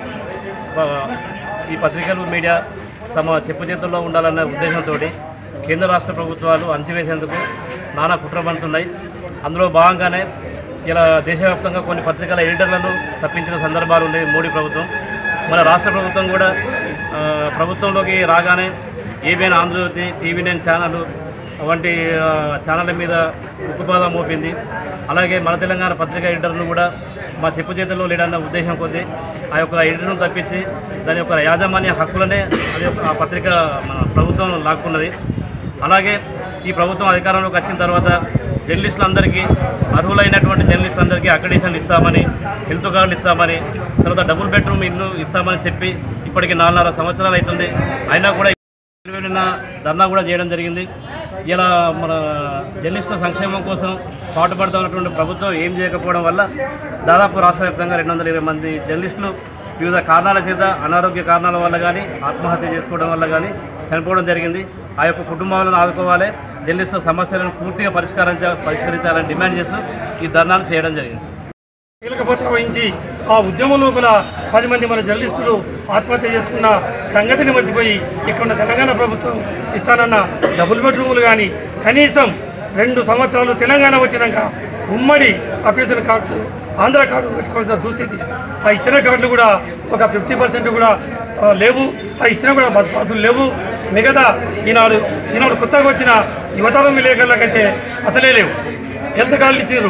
ఈ పత్రికలు మీడియా తమ చెప్పు చేతుల్లో ఉండాలన్న ఉద్దేశంతో కేంద్ర రాష్ట్ర ప్రభుత్వాలు అణచివేసేందుకు నానా కుట్ర పడుతున్నాయి అందులో భాగంగానే ఇలా దేశవ్యాప్తంగా కొన్ని పత్రికల ఎడిటర్లను తప్పించిన సందర్భాలు ఉన్నాయి మోడీ ప్రభుత్వం మన రాష్ట్ర ప్రభుత్వం కూడా ఆ, ప్రభుత్వంలోకి రాగానే ABN Andhrajyothi TV nine channel వంటి ఆ, ఛానళ్ళ మీద ఉక్కుపాదం మోపింది అలాగే మన తెలంగాణ పత్రిక ఎడిటర్ను కూడా మా చెప్పు చేతుల్లో లేడన్న ఉద్దేశం కొద్దీ ఆ యొక్క ఎడిటర్ను తప్పించి దాని యొక్క యాజమాన్య హక్కులనే అది యొక్క ఆ పత్రిక మన ప్రభుత్వం లాక్కున్నది అలాగే ఈ ప్రభుత్వం అధికారంలోకి వచ్చిన తర్వాత జర్నలిస్టులందరికీ అర్హులైనటువంటి జర్నలిస్టులందరికీ అక్రెడిషన్ ఇస్తామని హెల్త్ కార్డులు ఇస్తామని తర్వాత డబుల్ బెడ్రూమ్ ఇల్లు ఇస్తామని చెప్పి ఇప్పటికి నాలుగున్నర సంవత్సరాలు అవుతుంది అయినా కూడా నిన్న ధర్నా కూడా చేయడం జరిగింది ఇలా మన జర్నలిస్టుల సంక్షేమం కోసం పాటుపడుతూ ఉన్నటువంటి ప్రభుత్వం ఏం చేయకపోవడం వల్ల దాదాపు రాష్ట్ర వ్యాప్తంగా రెండు వందల ఇరవై మంది జర్నలిస్టులు వివిధ కారణాల చేత అనారోగ్య కారణాల వల్ల కానీ ఆత్మహత్య చేసుకోవడం వల్ల కానీ చనిపోవడం జరిగింది ఆ యొక్క కుటుంబాలను ఆదుకోవాలి జర్నలిస్టుల సమస్యలను పూర్తిగా పరిష్కారం పరిష్కరించాలని డిమాండ్ చేస్తూ ఈ ధర్నాలు చేయడం జరిగింది కీలక పాత్ర వహించి ఆ ఉద్యమం లోపల పది మంది మన జర్నలిస్టులు ఆత్మహత్య చేసుకున్న సంగతిని మర్చిపోయి ఇక్కడ ఉన్న తెలంగాణ ప్రభుత్వం ఇస్తానన్న డబుల్ బెడ్రూములు కానీ కనీసం రెండు సంవత్సరాలు తెలంగాణ వచ్చినాక ఉమ్మడి అప్లికేషన్ కార్డు ఆంధ్ర కార్డు పెట్టుకోవాల్సిన దుస్థితి ఆ ఇచ్చిన కార్డులు కూడా ఒక ఫిఫ్టీ పర్సెంట్ కూడా ఆ, లేవు ఆ ఇచ్చిన కూడా బస్ పాసులు లేవు మిగతా ఈనాడు ఈనాడు కొత్తగా వచ్చిన యువతరం విలేకరులకైతే అసలే లేవు హెల్త్ కార్డులు ఇచ్చారు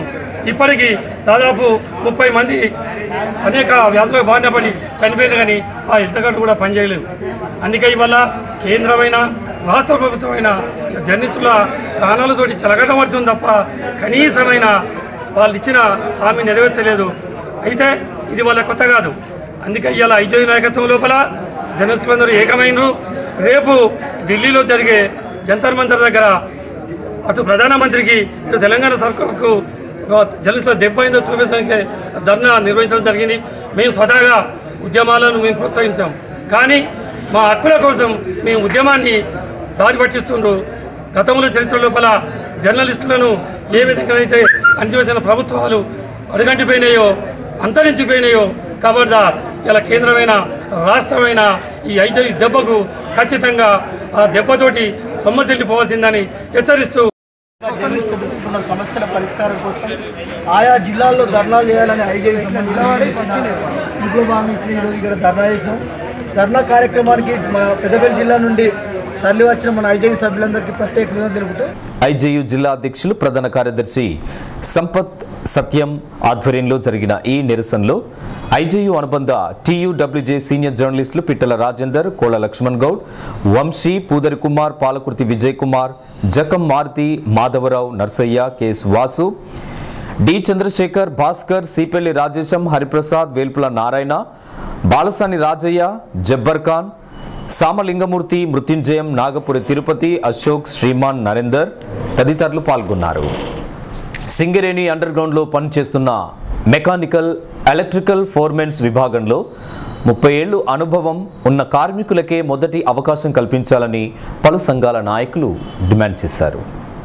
ఇప్పటికీ దాదాపు ముప్పై మంది అనేక వ్యాధులకు బారిన పడి చనిపోయిన కానీ ఆ హెల్త్ కార్డు కూడా పనిచేయలేదు అందుకే ఇవాళ కేంద్రమైన రాష్ట్ర ప్రభుత్వమైన జర్నలిస్టుల ప్రాణాలతోటి చెలగటమడుతుంది తప్ప కనీసమైన వాళ్ళు ఇచ్చిన హామీ నెరవేర్చలేదు అయితే ఇది వాళ్ళ కొత్త కాదు అందుకే ఇవాళ ఐజీ నాయకత్వం లోపల జర్నలిస్టులందరూ ఏకమైనరు రేపు ఢిల్లీలో జరిగే జంతర్ మంతర్ దగ్గర అటు ప్రధానమంత్రికి ఇటు తెలంగాణ సర్కార్కు జర్నలిస్టుల దెబ్బ అయిందో చూపించడానికి ధర్నా నిర్వహించడం జరిగింది మేము స్వతహాగా ఉద్యమాలను మేము ప్రోత్సహించాం కానీ మా హక్కుల కోసం మేము ఉద్యమాన్ని దారి పట్టిస్తుండ్రు గతంలో చరిత్ర లోపల జర్నలిస్టులను ఏ విధంగా అయితే అణచివేసిన ప్రభుత్వాలు అడుగంటిపోయినాయో అంతరించిపోయినాయో ఖబర్దార్ ఇలా కేంద్రమైన రాష్ట్రమైన ఈ ఐదు దెబ్బకు ఖచ్చితంగా ఆ దెబ్బతోటి సొమ్మసిల్లిపోవాల్సిందని హెచ్చరిస్తూ జర్నలిస్టులు ఎదుర్కొంటున్న సమస్యల పరిష్కారం కోసం ఆయా జిల్లాల్లో ధర్నాలు చేయాలని ఐజేకి సంబంధించి ఇంట్లో భాగంగా ఇచ్చిన ఈరోజు ఇక్కడ ధర్నా చేసినాం ధర్నా కార్యక్రమానికి మన పెద్దపల్లి జిల్లా నుండి తరలి వచ్చిన మన ఐజేకి సభ్యులందరికీ ప్రత్యేక విధంగా తెలుపుతూ ఐజేయు జిల్లా అధ్యక్షులు ప్రధాన కార్యదర్శి సంపత్ సత్యం ఆధ్వర్యంలో జరిగిన ఈ నిరసనలో ఐజేయు అనుబంధ టీయూడబ్ల్యూజే సీనియర్ జర్నలిస్టులు పిట్టల రాజేందర్ కోళ్ల లక్ష్మణ్ గౌడ్ వంశీ పూదరి కుమార్ పాలకుర్తి విజయ్ కుమార్ జకం మారుతి మాధవరావు నర్సయ్య కేఎస్ వాసు డి చంద్రశేఖర్ భాస్కర్ సిపెల్లి రాజేశం హరిప్రసాద్ వేల్పుల నారాయణ బాలసాని రాజయ్య జబ్బర్ ఖాన్ సామలింగమూర్తి మృత్యుంజయం నాగపురి తిరుపతి అశోక్ శ్రీమాన్ నరేందర్ తదితరులు పాల్గొన్నారు సింగరేణి అండర్ గ్రౌండ్లో పనిచేస్తున్న మెకానికల్ ఎలక్ట్రికల్ ఫోర్మెన్స్ విభాగంలో ముప్పై ఏళ్లు అనుభవం ఉన్న కార్మికులకే మొదటి అవకాశం కల్పించాలని పలు సంఘాల నాయకులు డిమాండ్ చేశారు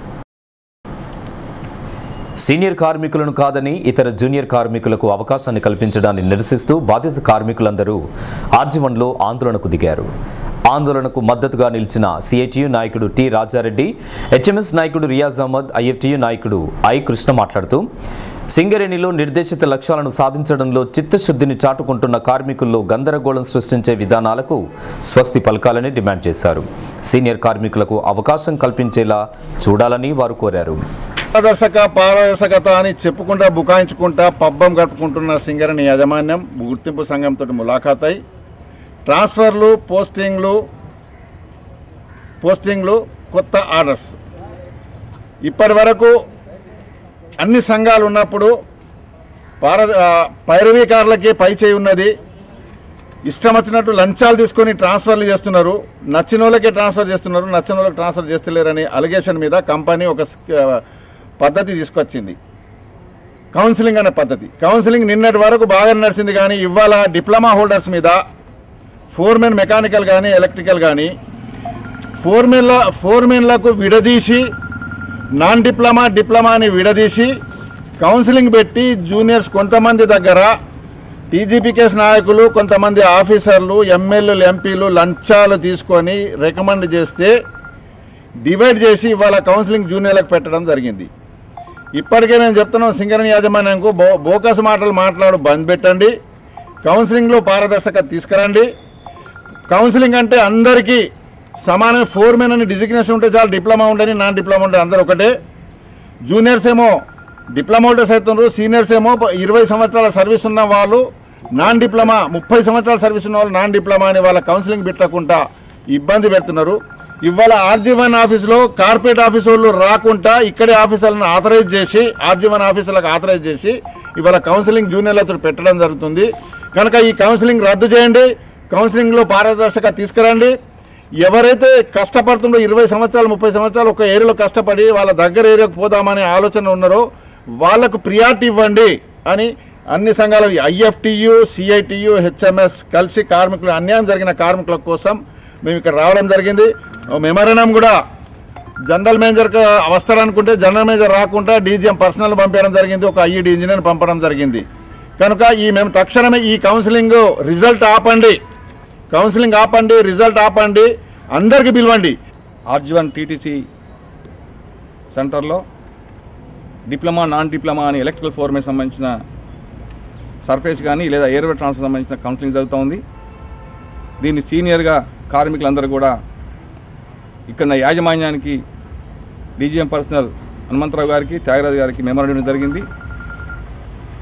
సీనియర్ కార్మికులను కాదని ఇతర జూనియర్ కార్మికులకు అవకాశాన్ని కల్పించడాన్ని నిరసిస్తూ బాధిత కార్మికులందరూ ఆర్జీవన్లో ఆందోళనకు దిగారు ఆందోళనకు మద్దతుగా నిలిచిన సిఐటియు నాయకుడు టి రాజారెడ్డి హెచ్ఎంఎస్ నాయకుడు రియాజ్ అహ్మద్ ఐఎఫ్టియు నాయకుడు ఐ కృష్ణ మాట్లాడుతూ సింగరేణిలో నిర్దేశిత లక్ష్యాలను సాధించడంలో చిత్తశుద్ధిని చాటుకుంటున్న కార్మికుల్లో గందరగోళం సృష్టించే విధానాలకు స్వస్తి పలకాలని డిమాండ్ చేశారు సీనియర్ కార్మికులకు అవకాశం కల్పించేలా చూడాలని వారు కోరారు పారదర్శక పారదర్శకత అని చెప్పుకుంటా బుకాయించుకుంటా పబ్బం గడుపుకుంటున్న సింగరేణి యాజమాన్యం గుర్తింపు సంఘంతో ములాఖాత్ అయి ట్రాన్స్ఫర్లు పోస్టింగ్లు పోస్టింగ్లు కొత్త ఆర్డర్స్ ఇప్పటి వరకు అన్ని సంఘాలు ఉన్నప్పుడు పార ఆ, పైరవీకారులకి పై చేయి ఉన్నది ఇష్టం వచ్చినట్టు లంచాలు తీసుకొని ట్రాన్స్ఫర్లు చేస్తున్నారు నచ్చిన వాళ్ళకే ట్రాన్స్ఫర్ చేస్తున్నారు నచ్చిన వాళ్ళకి ట్రాన్స్ఫర్ చేస్తలేరని అలిగేషన్ మీద కంపెనీ ఒక స్- ఆ, పద్ధతి తీసుకొచ్చింది కౌన్సిలింగ్ అనే పద్ధతి కౌన్సిలింగ్ నిన్నటి వరకు బాగా నడిచింది కానీ ఇవాళ డిప్లొమా హోల్డర్స్ మీద ఫోర్మెన్ మెకానికల్ కానీ ఎలక్ట్రికల్ కానీ ఫోర్మెన్ల ఫోర్మెన్లకు విడదీసి నాన్ డిప్లొమా డిప్లొమాని విడదీసి కౌన్సిలింగ్ పెట్టి జూనియర్స్ కొంతమంది దగ్గర టీజీపీకేస్ నాయకులు కొంతమంది ఆఫీసర్లు ఎమ్మెల్యేలు ఎంపీలు లంచాలు తీసుకొని రికమెండ్ చేస్తే డివైడ్ చేసి ఇవాళ కౌన్సిలింగ్ జూనియర్లకు పెట్టడం జరిగింది ఇప్పటికే నేను చెప్తున్నాను సింగరేణి యాజమాన్యంకు బో బోకస్ మాటలు మాట్లాడు బంద్ పెట్టండి కౌన్సిలింగ్లో పారదర్శకత తీసుకురండి కౌన్సిలింగ్ అంటే అందరికీ సమానం ఫోర్మెన్ అని డిజిగ్నేషన్ ఉంటే చాలు డిప్లొమా ఉండని నాన్ డిప్లొమా ఉంటే అందరూ ఒకటే జూనియర్స్ ఏమో డిప్లొమా హోల్డర్స్ అవుతున్నారు సీనియర్స్ ఏమో ఇరవై సంవత్సరాల సర్వీస్ ఉన్న వాళ్ళు నాన్ డిప్లొమా ముప్పై సంవత్సరాల సర్వీస్ ఉన్న వాళ్ళు నాన్ డిప్లొమా అని వాళ్ళ కౌన్సిలింగ్ పెట్టకుండా ఇబ్బంది పెడుతున్నారు ఇవాళ ఆర్జీవన్ ఆఫీసులో కార్పొరేట్ ఆఫీస్ వాళ్ళు రాకుండా ఇక్కడే ఆఫీసర్లను ఆథరైజ్ చేసి ఆర్జీవన్ ఆఫీసులకు ఆథరైజ్ చేసి ఇవాళ కౌన్సిలింగ్ జూనియర్లతో పెట్టడం జరుగుతుంది కనుక ఈ కౌన్సిలింగ్ రద్దు చేయండి కౌన్సిలింగ్లో పారదర్శక తీసుకురండి ఎవరైతే కష్టపడుతుండో ఇరవై సంవత్సరాలు ముప్పై సంవత్సరాలు ఒక ఏరియాలో కష్టపడి వాళ్ళ దగ్గర ఏరియాకు పోదామనే ఆలోచన ఉన్నారో వాళ్లకు ప్రియారిటీ ఇవ్వండి అని అన్ని సంఘాలు ఐఎఫ్టియు సిఐటియు హెచ్ఎంఎస్ కలిసి కార్మికులు అన్యాయం జరిగిన కార్మికుల కోసం మేము ఇక్కడ రావడం జరిగింది మెమరణం కూడా జనరల్ మేనేజర్కి వస్తారనుకుంటే జనరల్ మేనేజర్ రాకుండా డీజీఎం పర్సనల్ పంపించడం జరిగింది ఒక ఐఈడి ఇంజనీర్ పంపడం జరిగింది కనుక ఈ మేము తక్షణమే ఈ కౌన్సిలింగ్ రిజల్ట్ ఆపండి కౌన్సిలింగ్ ఆపండి రిజల్ట్ ఆపండి అందరికి పిలవండి ఆర్జీవన్ టీటీసీ సెంటర్లో డిప్లొమా నాన్ డిప్లొమా అని ఎలక్ట్రికల్ ఫోర్మే సంబంధించిన సర్ఫేస్ కానీ లేదా ఎయిర్వే ట్రాన్స్ఫర్ సంబంధించిన కౌన్సిలింగ్ జరుగుతూ ఉంది దీన్ని సీనియర్గా కార్మికులందరూ కూడా ఇక్కడ యాజమాన్యానికి డీజీఎం పర్సనల్ హనుమంతరావు గారికి త్యాగరాజు గారికి మెమోరాండం జరిగింది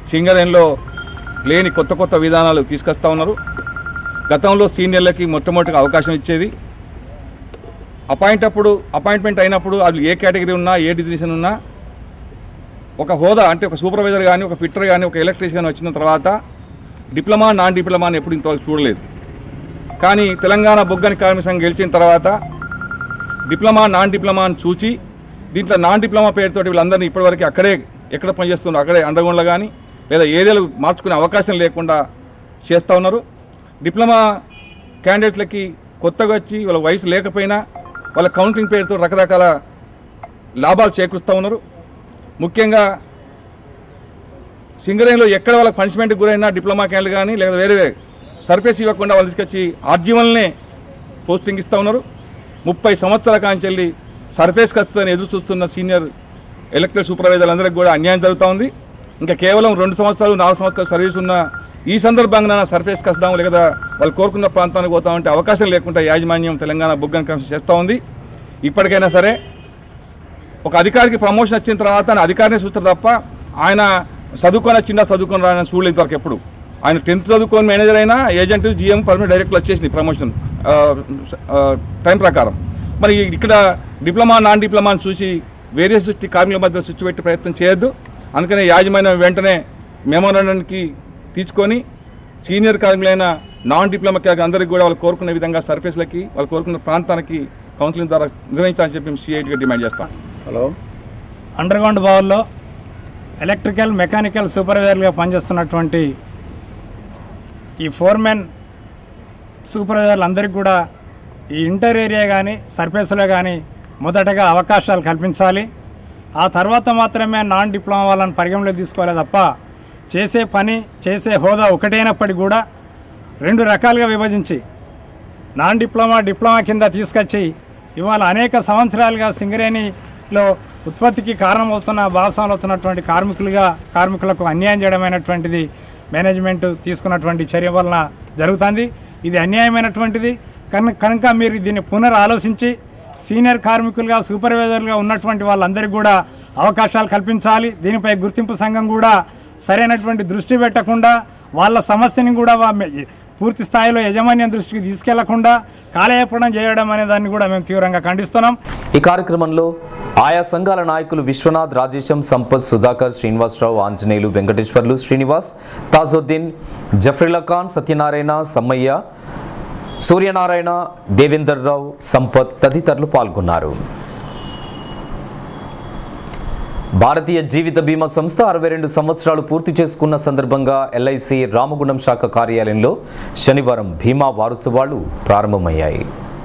సింగరేణిలో లేని కొత్త కొత్త విధానాలు తీసుకొస్తా ఉన్నారు గతంలో సీనియర్లకి మొట్టమొదటిగా అవకాశం ఇచ్చేది అపాయింట్ అప్పుడు అపాయింట్మెంట్ అయినప్పుడు వాళ్ళు ఏ కేటగిరీ ఉన్నా ఏ డిజినేషన్ ఉన్నా ఒక హోదా అంటే ఒక సూపర్వైజర్ కానీ ఒక ఫిట్టర్ కానీ ఒక ఎలక్ట్రీషియన్ వచ్చిన తర్వాత డిప్లొమా నాన్ డిప్లొమా అని ఎప్పుడు ఇంతవరకు చూడలేదు కానీ తెలంగాణ బొగ్గని కార్మిక సంఘం గెలిచిన తర్వాత డిప్లొమా నాన్ డిప్లొమా అని చూచి దీంట్లో నాన్ డిప్లొమా పేరుతోటి వీళ్ళందరినీ ఇప్పటివరకు అక్కడే ఎక్కడ పనిచేస్తున్నారు అక్కడే అండర్గ్రౌండ్లో కానీ లేదా ఏరియాలు మార్చుకునే అవకాశం లేకుండా చేస్తూ ఉన్నారు డిప్లొమా క్యాండిడేట్లకి కొత్తగా వచ్చి వాళ్ళ వయసు లేకపోయినా వాళ్ళ కౌంటింగ్ పేరుతో రకరకాల లాభాలు చేకూరుస్తూ ఉన్నారు ముఖ్యంగా సింగరేణిలో ఎక్కడ వాళ్ళకి పనిష్మెంట్కి గురైనా డిప్లొమా క్యాండిల్ కానీ లేదా వేరే వేరే సర్ఫేస్ ఇవ్వకుండా వాళ్ళు తీసుకొచ్చి ఆర్జీవన్లనే పోస్టింగ్ ఇస్తూ ఉన్నారు ముప్పై సంవత్సరాల కాంచెల్లి సర్ఫేస్కి వస్తుందని ఎదురు చూస్తున్న సీనియర్ ఎలక్టెడ్ సూపర్వైజర్లందరికీ కూడా అన్యాయం జరుగుతూ ఉంది ఇంకా కేవలం రెండు సంవత్సరాలు నాలుగు సంవత్సరాలు సర్వీస్ ఉన్న ఈ సందర్భంగా సర్ఫేస్కి వస్తాము లేదా వాళ్ళు కోరుకున్న ప్రాంతానికి పోతామంటే అవకాశం లేకుండా యాజమాన్యం తెలంగాణ బుగ్గన్ కమిషన్ చేస్తూ ఉంది ఇప్పటికైనా సరే ఒక అధికారికి ప్రమోషన్ వచ్చిన తర్వాత ఆయన అధికారిని చూస్తారు తప్ప ఆయన చదువుకొని వచ్చిందా చదువుకొని రాని చూడలేదు ఇంతవరకు ఎప్పుడు ఆయన టెన్త్ చదువుకొని మేనేజర్ అయినా ఏజెంట్ జిఎం పర్మనెంట్ డైరెక్టర్ వచ్చేసింది ప్రమోషన్ ఆ, ఆ, టైం ప్రకారం మరి ఇక్కడ డిప్లొమా నాన్ డిప్లొమా అని చూసి వేరే సృష్టి కార్మికుల మధ్య సృష్టి పెట్టే ప్రయత్నం చేయొద్దు అందుకనే యాజమాన్యం వెంటనే మెమోరాండానికి తీసుకొని సీనియర్ కార్మికులైన నాన్ డిప్లొమా కార్మికులు అందరికీ కూడా వాళ్ళు కోరుకునే విధంగా సర్ఫేస్లకి వాళ్ళు కోరుకున్న ప్రాంతానికి కౌన్సిలింగ్ ద్వారా నిర్వహించాలని చెప్పి మేము సిఐటిగా డిమాండ్ చేస్తాం హలో అండర్గ్రౌండ్ బావుల్లో ఎలక్ట్రికల్ మెకానికల్ సూపర్వైజర్గా పనిచేస్తున్నటువంటి ఈ ఫోర్మెన్ సూపర్వైజర్లు అందరికీ కూడా ఈ ఇంటర్ ఏరియా కానీ సర్ఫేస్లో కానీ మొదటగా అవకాశాలు కల్పించాలి ఆ తర్వాత మాత్రమే నాన్ డిప్లొమా వాళ్ళని పరిగణలో తీసుకోవాలి తప్ప చేసే పని చేసే హోదా ఒకటైనప్పటికీ కూడా రెండు రకాలుగా విభజించి నాన్ డిప్లొమా డిప్లొమా కింద తీసుకొచ్చి ఇవాళ అనేక సంవత్సరాలుగా సింగరేణిలో ఉత్పత్తికి కారణమవుతున్న భాగస్వాములు అవుతున్నటువంటి కార్మికులుగా కార్మికులకు అన్యాయం చేయడమైనటువంటిది మేనేజ్మెంట్ తీసుకున్నటువంటి చర్య వలన జరుగుతుంది ఇది అన్యాయమైనటువంటిది కనుక కనుక మీరు దీన్ని పునర్ ఆలోచించి సీనియర్ కార్మికులుగా సూపర్వైజర్లుగా ఉన్నటువంటి వాళ్ళందరికీ కూడా అవకాశాలు కల్పించాలి దీనిపై గుర్తింపు సంఘం కూడా సరైనటువంటి దృష్టి పెట్టకుండా వాళ్ళ సమస్యని కూడా వా- పూర్తి స్థాయిలో యజమాన్యం దృష్టికి తీసుకెళ్లకుండా కాలయాపనం చేయడం అనే దాన్ని కూడా మేము తీవ్రంగా ఖండిస్తున్నాం ఈ కార్యక్రమంలో ఆయా సంఘాల నాయకులు విశ్వనాథ్ రాజేశం సంపత్ సుధాకర్ శ్రీనివాసరావు ఆంజనేయులు వెంకటేశ్వర్లు శ్రీనివాస్ తాజుద్దీన్ జఫ్రిలా ఖాన్ సత్యనారాయణ సమ్మయ్య సూర్యనారాయణ దేవేందర్ రావు సంపత్ తదితరులు పాల్గొన్నారు భారతీయ జీవిత బీమా సంస్థ అరవై రెండు సంవత్సరాలు పూర్తి చేసుకున్న సందర్భంగా ఎల్ఐసి రామగుండం శాఖ కార్యాలయంలో శనివారం బీమా వారోత్సవాలు ప్రారంభమయ్యాయి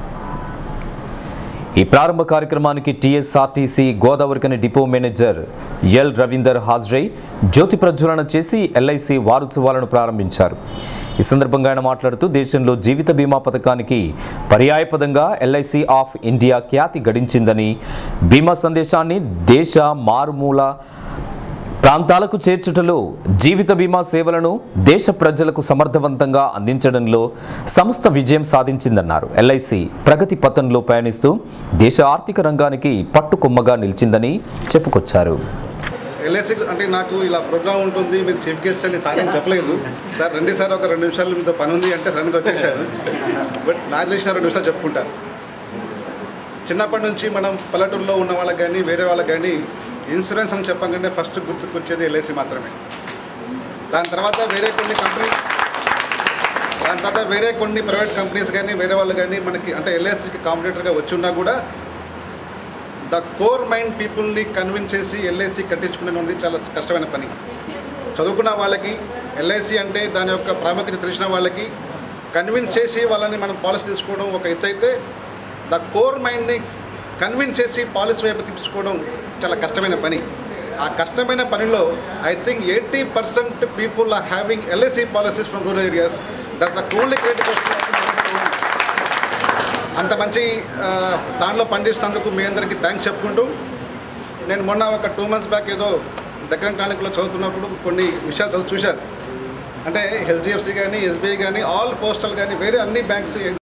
ఈ ప్రారంభ కార్యక్రమానికి TSRTC Godavarikhani depot manager L Ravinder హాజరై జ్యోతి ప్రజ్వలన చేసి ఎల్ఐసి వారోత్సవాలను ప్రారంభించారు ఈ సందర్భంగా ఆయన మాట్లాడుతూ దేశంలో జీవిత బీమా పథకానికి పర్యాయపదంగా ఎల్ఐసి ఆఫ్ ఇండియా ఖ్యాతి గడించిందని బీమా సందేశాన్ని దేశ మారుమూల ప్రాంతాలకు చేర్చుటలో జీవిత బీమా సేవలను దేశ ప్రజలకు సమర్థవంతంగా అందించడంలో సంస్థ విజయం సాధించిందన్నారు ఎల్ఐసి ప్రగతి పథంలో పయనిస్తూ దేశ ఆర్థిక రంగానికి పట్టుకొమ్మగా నిలిచిందని చెప్పుకొచ్చారు ఎల్ఐసి అంటే నాకు ఇలా ప్రోగ్రామ్ ఉంటుంది మీరు చీఫ్ గెస్ట్ అని సార్ ఏం చెప్పలేదు సార్ రండి సార్ ఒక రెండు నిమిషాలు మీతో పని ఉంది అంటే సడన్గా వచ్చేసారు బట్ నాకు తెలిసిన రెండు నిమిషాలు చెప్పుకుంటాను చిన్నప్పటి నుంచి మనం పల్లెటూరులో ఉన్న వాళ్ళకి కానీ వేరే వాళ్ళకి కానీ ఇన్సూరెన్స్ అని చెప్పగానే ఫస్ట్ గుర్తుకొచ్చేది ఎల్ఐసి మాత్రమే దాని తర్వాత వేరే కొన్ని కంపెనీ దాని తర్వాత వేరే కొన్ని ప్రైవేట్ కంపెనీస్ కానీ వేరే వాళ్ళు కానీ మనకి అంటే ఎల్ఐసికి కాంపిటేటర్గా వచ్చి ఉన్నా కూడా ద కోర్ మైండ్ పీపుల్ని కన్విన్స్ చేసి ఎల్ఐసి కట్టించుకునే ఉంది చాలా కష్టమైన పని చదువుకున్న వాళ్ళకి ఎల్ఐసి అంటే దాని యొక్క ప్రాముఖ్యత తెలిసిన వాళ్ళకి కన్విన్స్ చేసి వాళ్ళని మనం పాలసీ తీసుకోవడం ఒక ఎత్తు అయితే ద కోర్ మైండ్ని కన్విన్స్ చేసి పాలసీ వైపు తీసుకోవడం చాలా కష్టమైన పని ఆ కష్టమైన పనిలో I think eighty percent people are having LIC policies from rural areas that's the only creative అంత మంచి ఆ, దాంట్లో పనిచేసినందుకు మీ అందరికీ థ్యాంక్స్ చెప్పుకుంటూ నేను మొన్న ఒక టూ మంత్స్ బ్యాక్ ఏదో దగ్గర కాలనీలో చదువుతున్నప్పుడు కొన్ని విషయాలు చదువు చూశాను అంటే హెచ్డిఎఫ్సి కానీ ఎస్బీఐ కానీ ఆల్ పోస్టల్ కానీ వేరే అన్ని బ్యాంక్స్